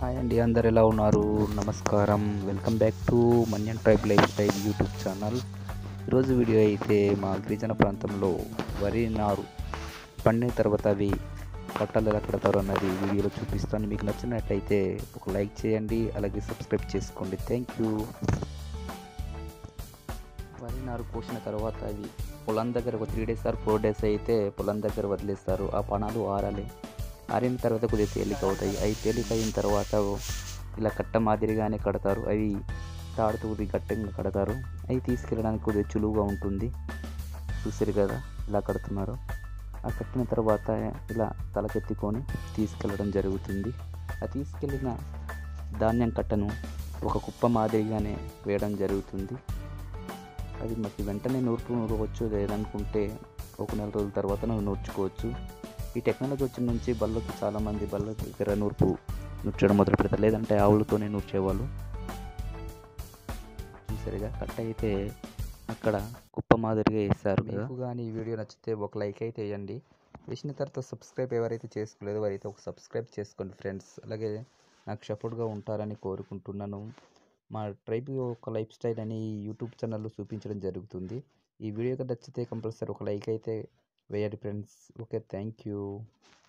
hi అండి అందరు ఎలా ఉన్నారు నమస్కారం వెల్కమ్ బ్యాక్ టు మన్యన్ tribe lifestyle YouTube channel ఈరోజు వీడియో అయితే మా గిరిజన ప్రాంతంలో వరి నారు పండిన తర్వాత అవి కట్టలు ఎలా కడతారు అన్నది వీడియోలో చూపిస్తాను మీకు నచ్చినట్టయితే ఒక లైక్ చేయండి అలాగే సబ్స్క్రైబ్ చేసుకోండి థ్యాంక్ యూ వరి నారు పోసిన తర్వాత అవి పొలం దగ్గర ఒక three days or four days అయితే పొలం దగ్గర వదిలేస్తారు ఆ పణాలు ఆరాలి ఆరిన తర్వాత కొద్దిగా తేలిక అవుతాయి అవి తేలిక అయిన తర్వాత ఇలా కట్ట మాదిరిగానే కడతారు అవి తాడుతూ కొద్దిగా గట్టిగా కడతారు అవి తీసుకెళ్ళడానికి కొద్దిగా చులువుగా ఉంటుంది చూసారు కదా ఇలా కడుతున్నారు ఆ కట్టిన తర్వాత ఇలా తలకెత్తుకొని తీసుకెళ్ళడం జరుగుతుంది ఆ తీసుకెళ్ళిన ధాన్యం కట్టను ఒక కుప్ప మాదిరిగానే వేయడం జరుగుతుంది అది మాకు వెంటనే నూర్పు నూరవచ్చు లేదనుకుంటే ఒక నెల రోజుల తర్వాత నువ్వు నూర్చుకోవచ్చు ఈ టెక్నాలజీ వచ్చిన నుంచి బళ్ళకి చాలామంది బళ్ళ దగ్గర నూర్పు నూర్చడం మొదలు పెడతారు లేదంటే ఆవులతోనే నూర్చేవాళ్ళు చూసారుగా కట్ట అయితే అక్కడ కుప్ప మాదిరిగా వేస్తారు మీకు కానీ ఈ వీడియో నచ్చితే ఒక లైక్ అయితే వేయండి వేసిన తర్వాత సబ్స్క్రైబ్ ఎవరైతే చేసుకోలేదో వారైతే ఒక సబ్స్క్రైబ్ చేసుకోండి ఫ్రెండ్స్ అలాగే నాకు సపోర్ట్గా ఉంటారని కోరుకుంటున్నాను మా ట్రైబ్ ఒక లైఫ్ స్టైల్ అని యూట్యూబ్ ఛానల్లో చూపించడం జరుగుతుంది ఈ వీడియో నచ్చితే కంపల్సరీ ఒక లైక్ అయితే వేయండి ఫ్రెండ్స్ ఓకే థ్యాంక్ యూ